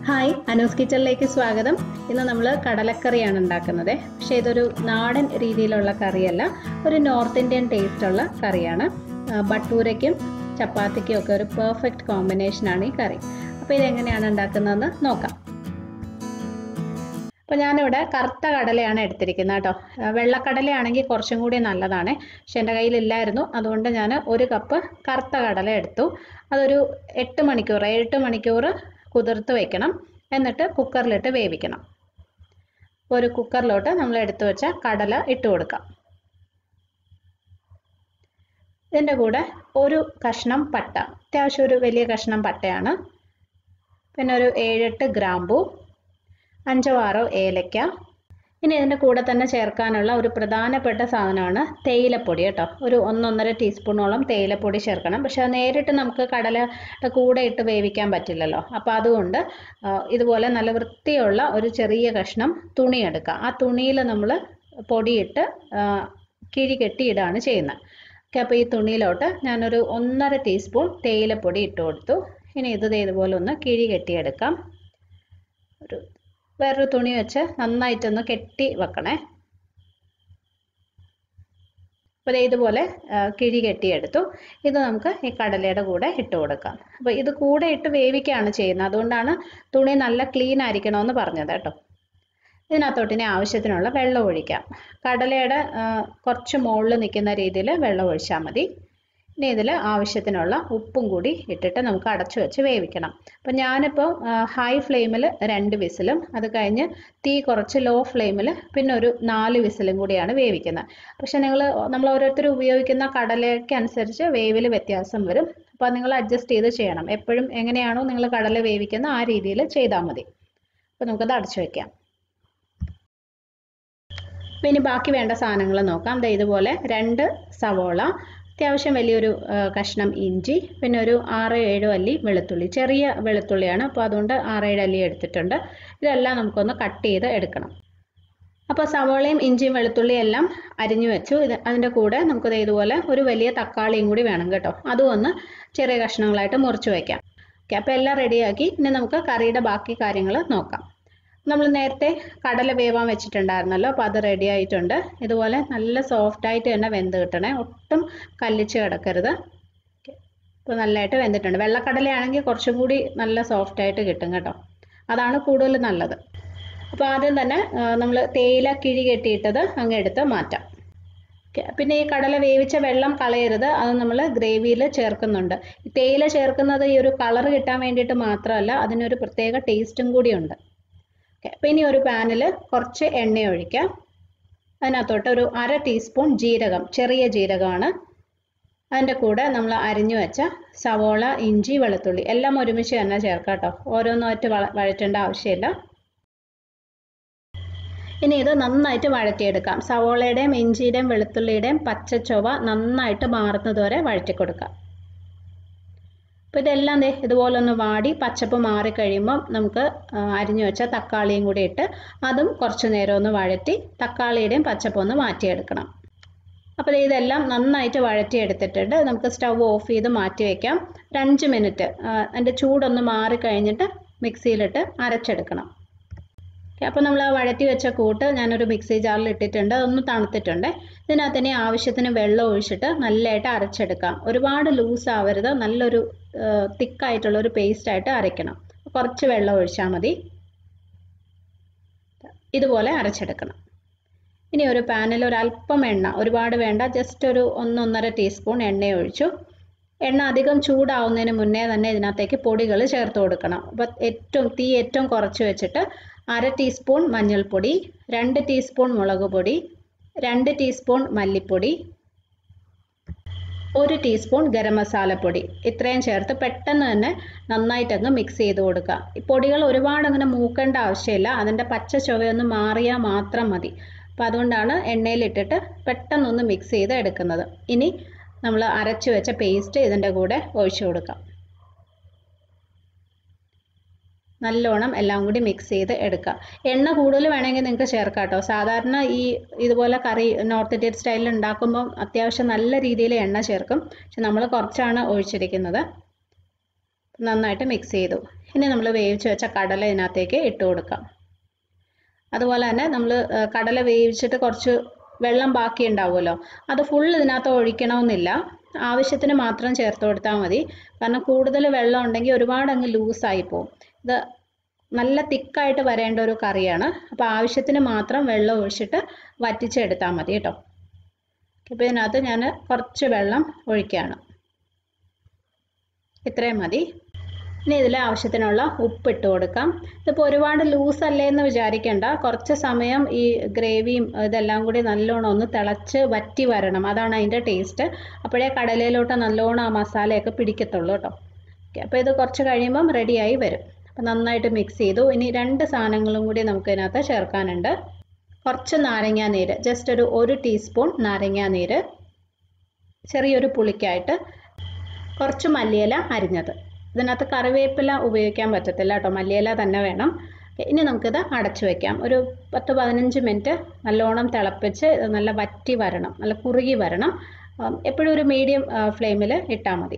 hi Anu's കിച്ചണിലേക്ക് സ്വാഗതം ഇന്ന് നമ്മൾ കടലക്കറിയാണ് ഉണ്ടാക്കുന്നത് പക്ഷേ ഇതൊരു നാടൻ രീതിയിലുള്ള കറിയല്ല ഒരു നോർത്ത് ഇന്ത്യൻ ടേസ്റ്റുള്ള കറിയാണ് ആ, ബട്ടൂരയ്ക്കും ചപ്പാത്തിക്കും ഒക്കെ ഒരു പെർഫെക്റ്റ് കോമ്പിനേഷനാണ് ഈ കറി അപ്പോൾ ഇതെങ്ങനെയാണ് ഉണ്ടാക്കുന്നതെന്ന് നോക്കാം അപ്പോൾ ഞാനിവിടെ കറുത്ത കടലയാണ് എടുത്തിരിക്കുന്നത് കേട്ടോ ആ, വെള്ളക്കടലയാണെങ്കിൽ കുറച്ചും കൂടി നല്ലതാണ് പക്ഷെ എൻ്റെ കയ്യിലില്ലായിരുന്നു അതുകൊണ്ട് ഞാൻ ഒരു കപ്പ് കറുത്ത കടല എടുത്തു അതൊരു എട്ട് മണിക്കൂർ ഏഴെട്ട് മണിക്കൂർ കുതിർത്ത് വെക്കണം എന്നിട്ട് കുക്കറിലിട്ട് വേവിക്കണം ഒരു കുക്കറിലോട്ട് നമ്മൾ എടുത്തു വെച്ച കടല ഇട്ട് കൊടുക്കാം ഇതിൻ്റെ കൂടെ ഒരു കഷ്ണം പട്ട അത്യാവശ്യം ഒരു വലിയ കഷ്ണം പട്ടയാണ് പിന്നെ ഒരു ഏഴെട്ട് ഗ്രാമ്പു അഞ്ചോ ആറോ ഏലക്ക ഇനി ഇതിൻ്റെ കൂടെ തന്നെ ചേർക്കാനുള്ള ഒരു പ്രധാനപ്പെട്ട സാധനമാണ് തേയിലപ്പൊടി കേട്ടോ ഒരു ഒന്നൊന്നര ടീസ്പൂണോളം തേയിലപ്പൊടി ചേർക്കണം പക്ഷെ അത് നേരിട്ട് നമുക്ക് കടലയുടെ കൂടെ ഇട്ട് വേവിക്കാൻ പറ്റില്ലല്ലോ അപ്പോൾ അതുകൊണ്ട് ആ, ഇതുപോലെ നല്ല വൃത്തിയുള്ള ഒരു ചെറിയ കഷ്ണം തുണി എടുക്കുക ആ തുണിയിൽ നമ്മൾ പൊടിയിട്ട് ആ, കിഴി കെട്ടിയിടാണ് ചെയ്യുന്നത് ഓക്കെ അപ്പോൾ ഈ തുണിയിലോട്ട് ഞാനൊരു ഒന്നര ടീസ്പൂൺ തേയിലപ്പൊടി ഇട്ട് കൊടുത്തു ഇനി ഇത് ദേ ഇതുപോലെ ഒന്ന് കിഴി കെട്ടിയെടുക്കാം ഒരു വേറൊരു തുണി വെച്ച് നന്നായിട്ടൊന്ന് കെട്ടി വെക്കണേ അപ്പോൾ ദേ ഇതുപോലെ ആ, കിഴി കെട്ടിയെടുത്തു ഇത് നമുക്ക് ഈ കടലയുടെ കൂടെ ഇട്ട് കൊടുക്കാം അപ്പോൾ ഇത് കൂടെ ഇട്ട് വേവിക്കുകയാണ് ചെയ്യുന്നത് അതുകൊണ്ടാണ് തുണി നല്ല ക്ലീൻ ആയിരിക്കണമെന്ന് പറഞ്ഞത് കേട്ടോ ഇതിനകത്തോട്ട് ഇനി ആവശ്യത്തിനുള്ള വെള്ളം ഒഴിക്കാം കടലയുടെ ആ, കുറച്ച് മുകളിൽ നിൽക്കുന്ന രീതിയിൽ വെള്ളം ഒഴിച്ചാൽ മതി ഇനി ഇതിൽ ആവശ്യത്തിനുള്ള ഉപ്പും കൂടി ഇട്ടിട്ട് നമുക്ക് അടച്ചു വെച്ച് വേവിക്കണം അപ്പം ഞാനിപ്പോൾ ഹൈ ഫ്ലെയിമിൽ രണ്ട് വിസിലും അത് കഴിഞ്ഞ് തീ കുറച്ച് ലോ ഫ്ലെയിമിൽ പിന്നെ ഒരു നാല് വിസിലും കൂടിയാണ് വേവിക്കുന്നത് പക്ഷെ നിങ്ങൾ നമ്മൾ ഓരോരുത്തർ ഉപയോഗിക്കുന്ന കടലയ്ക്ക് അനുസരിച്ച് വേവിൽ വ്യത്യാസം വരും അപ്പോൾ നിങ്ങൾ അഡ്ജസ്റ്റ് ചെയ്ത് ചെയ്യണം എപ്പോഴും എങ്ങനെയാണോ നിങ്ങൾ കടല വേവിക്കുന്നത് ആ രീതിയിൽ ചെയ്താൽ മതി അപ്പോൾ നമുക്കത് അടച്ചു വയ്ക്കാം അപ്പോൾ ഇനി ബാക്കി വേണ്ട സാധനങ്ങൾ നോക്കാം ദേ ഇതുപോലെ രണ്ട് സവോള അത്യാവശ്യം വലിയൊരു ആ, കഷ്ണം ഇഞ്ചി പിന്നെ ഒരു ആറ് ഏഴ് അല്ലി വെളുത്തുള്ളി ചെറിയ വെളുത്തുള്ളിയാണ് അപ്പോൾ അതുകൊണ്ട് ആറ് ഏഴ് അല്ലി എടുത്തിട്ടുണ്ട് ഇതെല്ലാം നമുക്കൊന്ന് കട്ട് ചെയ്ത് എടുക്കണം അപ്പോൾ സവോളയും ഇഞ്ചിയും വെളുത്തുള്ളിയും എല്ലാം അരിഞ്ഞു വെച്ചു ഇത് അതിൻ്റെ കൂടെ നമുക്ക് ദേ ഇതുപോലെ ഒരു വലിയ തക്കാളിയും കൂടി വേണം കേട്ടോ അതും ഒന്ന് ചെറിയ കഷ്ണങ്ങളായിട്ട് മുറിച്ച് വയ്ക്കാം ഓക്കെ അപ്പോൾ എല്ലാം റെഡിയാക്കി ഇനി നമുക്ക് കറിയുടെ ബാക്കി കാര്യങ്ങൾ നോക്കാം നമ്മൾ നേരത്തെ കടല വേവാൻ വെച്ചിട്ടുണ്ടായിരുന്നല്ലോ അപ്പോൾ അത് റെഡി ആയിട്ടുണ്ട് ഇതുപോലെ നല്ല സോഫ്റ്റ് ആയിട്ട് തന്നെ വെന്ത് കിട്ടണേ ഒട്ടും കല്ലിച്ച് കിടക്കരുത് ഇപ്പോൾ നല്ലതായിട്ട് വെന്തിട്ടുണ്ട് വെള്ളക്കടലയാണെങ്കിൽ കുറച്ചും കൂടി നല്ല സോഫ്റ്റ് ആയിട്ട് കിട്ടും കേട്ടോ അതാണ് കൂടുതൽ നല്ലത് അപ്പോൾ ആദ്യം തന്നെ നമ്മൾ തേയില കിഴി കെട്ടിയിട്ടത് അങ്ങ് എടുത്ത് മാറ്റാം ഓക്കെ പിന്നെ ഈ കടല വേവിച്ച വെള്ളം കളയരുത് അത് നമ്മൾ ഗ്രേവിയിൽ ചേർക്കുന്നുണ്ട് ഈ തേയില ചേർക്കുന്നത് ഈ ഒരു കളർ കിട്ടാൻ വേണ്ടിയിട്ട് മാത്രമല്ല അതിനൊരു പ്രത്യേക ടേസ്റ്റും കൂടിയുണ്ട് ഓക്കെ അപ്പോൾ ഇനി ഒരു പാനിൽ കുറച്ച് എണ്ണ ഒഴിക്കാം അതിനകത്തോട്ട് ഒരു അര ടീസ്പൂൺ ജീരകം ചെറിയ ജീരകമാണ് അതിൻ്റെ കൂടെ നമ്മൾ അരിഞ്ഞു വെച്ച സവോള ഇഞ്ചി വെളുത്തുള്ളി എല്ലാം ഒരുമിച്ച് തന്നെ ചേർക്കാം കേട്ടോ ഓരോന്നായിട്ട് വള വഴറ്റേണ്ട ആവശ്യമില്ല ഇനി ഇത് നന്നായിട്ട് വഴറ്റിയെടുക്കാം സവോളയുടെയും ഇഞ്ചിയുടെയും വെളുത്തുള്ളിയുടെയും പച്ച ചൊവ നന്നായിട്ട് മാറുന്നത് വരെ വഴറ്റി കൊടുക്കാം അപ്പോൾ ഇതെല്ലാം ദേ ഇതുപോലെ ഒന്ന് വാടി പച്ചപ്പ് മാറിക്കഴിയുമ്പം നമുക്ക് ആ, അരിഞ്ഞു വെച്ച തക്കാളിയും കൂടി ഇട്ട് അതും കുറച്ച് നേരം ഒന്ന് വഴറ്റി തക്കാളിയുടെയും പച്ചപ്പ് ഒന്ന് മാറ്റിയെടുക്കണം അപ്പോൾ ദേ ഇതെല്ലാം നന്നായിട്ട് വഴറ്റിയെടുത്തിട്ടുണ്ട് നമുക്ക് സ്റ്റവ് ഓഫ് ചെയ്ത് മാറ്റി വയ്ക്കാം ഒരു അഞ്ച് മിനിറ്റ് അതിൻ്റെ ചൂടൊന്ന് മാറി കഴിഞ്ഞിട്ട് മിക്സിയിലിട്ട് അരച്ചെടുക്കണം ഓക്കെ അപ്പോൾ നമ്മൾ ആ വഴറ്റി വെച്ച കൂട്ട് ഞാനൊരു മിക്സി ജാറിൽ ഇട്ടിട്ടുണ്ട് അതൊന്ന് തണുത്തിട്ടുണ്ട് ഇതിനകത്ത് ഇനി ആവശ്യത്തിന് വെള്ളം ഒഴിച്ചിട്ട് നല്ലതായിട്ട് അരച്ചെടുക്കാം ഒരുപാട് ലൂസ് ആവരുത് നല്ലൊരു തിക്കായിട്ടുള്ള ഒരു പേസ്റ്റായിട്ട് അരയ്ക്കണം കുറച്ച് വെള്ളം ഒഴിച്ചാൽ മതി ഇതുപോലെ അരച്ചെടുക്കണം ഇനി ഒരു പാനിൽ ഒരു അല്പം എണ്ണ ഒരുപാട് വേണ്ട ജസ്റ്റ് ഒരു ഒന്നൊന്നര ടീസ്പൂൺ എണ്ണ ഒഴിച്ചു എണ്ണ അധികം ചൂടാവുന്നതിന് മുന്നേ തന്നെ ഇതിനകത്തേക്ക് പൊടികൾ ചേർത്ത് കൊടുക്കണം അപ്പോൾ ഏറ്റവും തീ ഏറ്റവും കുറച്ച് വെച്ചിട്ട് അര ടീസ്പൂൺ മഞ്ഞൾപ്പൊടി രണ്ട് ടീസ്പൂൺ മുളക് പൊടി രണ്ട് ടീസ്പൂൺ മല്ലിപ്പൊടി ഒരു ടീസ്പൂൺ ഗരം മസാലപ്പൊടി ഇത്രയും ചേർത്ത് പെട്ടെന്ന് തന്നെ നന്നായിട്ടങ്ങ് മിക്സ് ചെയ്ത് കൊടുക്കുക ഈ പൊടികൾ ഒരുപാട് അങ്ങനെ മൂക്കേണ്ട ആവശ്യമില്ല അതിൻ്റെ പച്ച ചുവയൊന്ന് മാറിയാൽ മാത്രം മതി അപ്പോൾ അതുകൊണ്ടാണ് എണ്ണയിലിട്ടിട്ട് പെട്ടെന്നൊന്ന് മിക്സ് ചെയ്ത് എടുക്കുന്നത് ഇനി നമ്മൾ അരച്ചു വെച്ച പേസ്റ്റ് ഇതിൻ്റെ കൂടെ ഒഴിച്ചു കൊടുക്കാം നല്ലോണം എല്ലാം കൂടി മിക്സ് ചെയ്ത് എടുക്കുക എണ്ണ കൂടുതൽ വേണമെങ്കിൽ നിങ്ങൾക്ക് ചേർക്കാം കേട്ടോ സാധാരണ ഈ ഇതുപോലെ കറി നോർത്ത് ഇന്ത്യൻ സ്റ്റൈലിൽ ഉണ്ടാക്കുമ്പോൾ അത്യാവശ്യം നല്ല രീതിയിൽ എണ്ണ ചേർക്കും പക്ഷെ നമ്മൾ കുറച്ചാണ് ഒഴിച്ചിരിക്കുന്നത് നന്നായിട്ട് മിക്സ് ചെയ്തു ഇനി നമ്മൾ വേവിച്ച് വെച്ച കടല ഇതിനകത്തേക്ക് ഇട്ട് കൊടുക്കാം അതുപോലെ തന്നെ നമ്മൾ കടല വേവിച്ചിട്ട് കുറച്ച് വെള്ളം ബാക്കി ഉണ്ടാവുമല്ലോ അത് ഫുൾ ഇതിനകത്ത് ഒഴിക്കണമെന്നില്ല ആവശ്യത്തിന് മാത്രം ചേർത്ത് കൊടുത്താൽ മതി കാരണം കൂടുതൽ വെള്ളം ഉണ്ടെങ്കിൽ ഒരുപാട് അങ്ങ് ലൂസായി പോകും ഇത് നല്ല തിക്കായിട്ട് വരേണ്ട ഒരു കറിയാണ് അപ്പോൾ ആവശ്യത്തിന് മാത്രം വെള്ളം ഒഴിച്ചിട്ട് വറ്റിച്ചെടുത്താൽ മതി കേട്ടോ അപ്പോൾ ഇതിനകത്ത് ഞാൻ കുറച്ച് വെള്ളം ഒഴിക്കുകയാണ് ഇത്രയും മതി ഇനി ഇതിൽ ആവശ്യത്തിനുള്ള ഉപ്പ് ഇട്ട് കൊടുക്കാം ഇതിപ്പോൾ ഒരുപാട് ലൂസ് അല്ലേ എന്ന് വിചാരിക്കേണ്ട കുറച്ച് സമയം ഈ ഗ്രേവിയും ഇതെല്ലാം കൂടി നല്ലോണം ഒന്ന് തിളച്ച് വറ്റി വരണം അതാണ് അതിൻ്റെ ടേസ്റ്റ് അപ്പോഴേ കടലയിലോട്ട് നല്ലോണം ആ മസാലയൊക്കെ പിടിക്കത്തുള്ളൂ കേട്ടോ ഓക്കെ അപ്പോൾ ഇത് കുറച്ച് കഴിയുമ്പം റെഡിയായി വരും അപ്പോൾ നന്നായിട്ട് മിക്സ് ചെയ്തു ഇനി രണ്ട് സാധനങ്ങളും കൂടി നമുക്ക് ഇതിനകത്ത് ചേർക്കാനുണ്ട് കുറച്ച് നാരങ്ങാ നീര് ജസ്റ്റ് ഒരു ഒരു ടീസ്പൂൺ നാരങ്ങാ നീര് ചെറിയൊരു പുളിക്കായിട്ട് കുറച്ച് മല്ലിയില അരിഞ്ഞത് ഇതിനകത്ത് കറിവേപ്പില ഉപയോഗിക്കാൻ പറ്റത്തില്ല കേട്ടോ മല്ലിയില തന്നെ വേണം ഇനി നമുക്കിത് അടച്ചു വെക്കാം ഒരു പത്ത് പതിനഞ്ച് മിനിറ്റ് നല്ലോണം തിളപ്പിച്ച് നല്ല വറ്റി വരണം നല്ല കുറുകി വരണം എപ്പോഴും ഒരു മീഡിയം ഫ്ലെയിമിൽ ഇട്ടാൽ മതി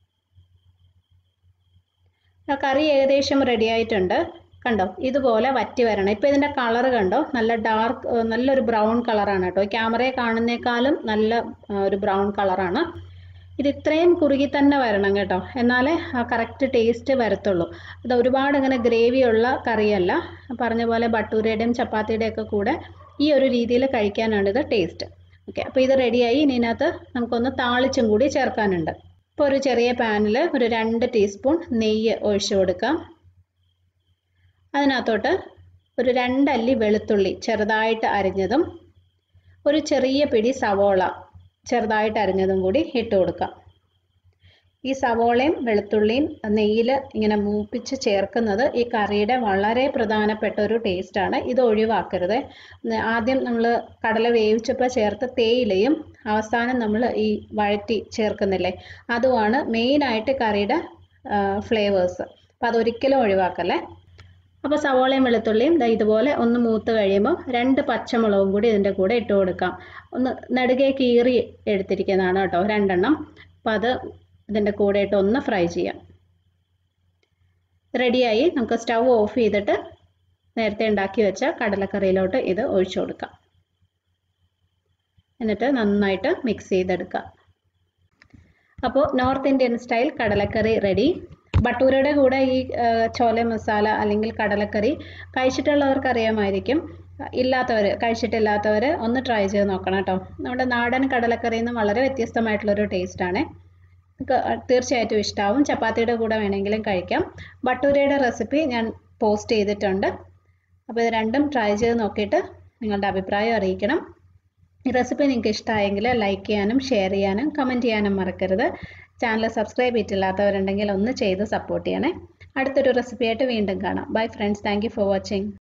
കറി ഏകദേശം റെഡി ആയിട്ടുണ്ട് കണ്ടോ ഇതുപോലെ വറ്റി വരണം ഇപ്പോൾ ഇതിൻ്റെ കളർ കണ്ടോ നല്ല ഡാർക്ക് നല്ലൊരു ബ്രൗൺ കളറാണ് കേട്ടോ ക്യാമറയെ കാണുന്നേക്കാളും നല്ല ഒരു ബ്രൗൺ കളറാണ് ഇത് ഇത്രയും കുറുകി തന്നെ വരണം കേട്ടോ എന്നാലേ ആ കറക്റ്റ് ടേസ്റ്റ് വരത്തുള്ളൂ അത് ഒരുപാട് അങ്ങനെ ഗ്രേവി ഉള്ള കറിയല്ല പറഞ്ഞ പോലെ ബട്ടൂരയുടെയും ചപ്പാത്തിയുടെയും ഒക്കെ കൂടെ ഈ ഒരു രീതിയിൽ കഴിക്കാനാണ് ഇത് ടേസ്റ്റ് ഓക്കെ അപ്പോൾ ഇത് റെഡിയായി ഇനി ഇതിനകത്ത് നമുക്കൊന്ന് താളിച്ചും കൂടി ചേർക്കാനുണ്ട് ഇപ്പോൾ ഒരു ചെറിയ പാനിൽ ഒരു രണ്ട് ടീസ്പൂൺ നെയ്യ് ഒഴിച്ചു കൊടുക്കാം അതിനകത്തോട്ട് ഒരു രണ്ടല്ലി വെളുത്തുള്ളി ചെറുതായിട്ട് അരിഞ്ഞതും ഒരു ചെറിയ പിടി സവോള ചെറുതായിട്ട് അരിഞ്ഞതും കൂടി ഇട്ട് കൊടുക്കാം ഈ സവോളയും വെളുത്തുള്ളിയും നെയ്യിൽ ഇങ്ങനെ മൂപ്പിച്ച് ചേർക്കുന്നത് ഈ കറിയുടെ വളരെ പ്രധാനപ്പെട്ട ഒരു ടേസ്റ്റാണ് ഇത് ഒഴിവാക്കരുത് ആദ്യം നമ്മൾ കടല വേവിച്ചപ്പോൾ ചേർത്ത തേയിലയും അവസാനം നമ്മൾ ഈ വഴറ്റി ചേർക്കുന്നില്ലേ അതുമാണ് മെയിനായിട്ട് കറിയുടെ ഫ്ലേവേഴ്സ് അപ്പം അതൊരിക്കലും ഒഴിവാക്കല്ലേ അപ്പോൾ സവോളയും വെളുത്തുള്ളിയും ദാ ഇതുപോലെ ഒന്ന് മൂത്ത് കഴിയുമ്പോൾ രണ്ട് പച്ചമുളകും കൂടി ഇതിൻ്റെ കൂടെ ഇട്ട് കൊടുക്കാം ഒന്ന് നെടുകെ കീറി എടുത്തിരിക്കുന്നതാണ് കേട്ടോ രണ്ടെണ്ണം അപ്പോൾ അത് ഇതിൻ്റെ കൂടെ ഇട്ട് ഒന്ന് ഫ്രൈ ചെയ്യാം റെഡിയായി നമുക്ക് സ്റ്റൗ ഓഫ് ചെയ്തിട്ട് നേരത്തെ ഉണ്ടാക്കി വെച്ച കടലക്കറിയിലോട്ട് ഇത് ഒഴിച്ചു കൊടുക്കാം എന്നിട്ട് നന്നായിട്ട് മിക്സ് ചെയ്തെടുക്കാം അപ്പോൾ നോർത്ത് ഇന്ത്യൻ സ്റ്റൈൽ കടലക്കറി റെഡി ബട്ടൂരയുടെ കൂടെ ഈ ചോല മസാല അല്ലെങ്കിൽ കടലക്കറി കഴിച്ചിട്ടുള്ളവർക്ക് അറിയാമായിരിക്കും ഇല്ലാത്തവർ കഴിച്ചിട്ടില്ലാത്തവർ ഒന്ന് ട്രൈ ചെയ്ത് നോക്കണം കേട്ടോ നമ്മുടെ നാടൻ കടലക്കറിയിൽ നിന്ന് വളരെ വ്യത്യസ്തമായിട്ടുള്ളൊരു ടേസ്റ്റാണ് തീർച്ചയായിട്ടും ഇഷ്ടമാവും ചപ്പാത്തിയുടെ കൂടെ വേണമെങ്കിലും കഴിക്കാം ബട്ടൂരയുടെ റെസിപ്പി ഞാൻ പോസ്റ്റ് ചെയ്തിട്ടുണ്ട് അപ്പോൾ ഇത് രണ്ടും ട്രൈ ചെയ്ത് നോക്കിയിട്ട് നിങ്ങളുടെ അഭിപ്രായം അറിയിക്കണം ഈ റെസിപ്പി നിങ്ങൾക്ക് ഇഷ്ടമായെങ്കിൽ ലൈക്ക് ചെയ്യാനും ഷെയർ ചെയ്യാനും കമൻറ്റ് ചെയ്യാനും മറക്കരുത് ചാനൽ സബ്സ്ക്രൈബ് ചെയ്തിട്ടില്ലാത്തവരുണ്ടെങ്കിൽ ഒന്ന് ചെയ്ത് സപ്പോർട്ട് ചെയ്യണേ അടുത്തൊരു റെസിപ്പിയായിട്ട് വീണ്ടും കാണാം bye friends thank for watching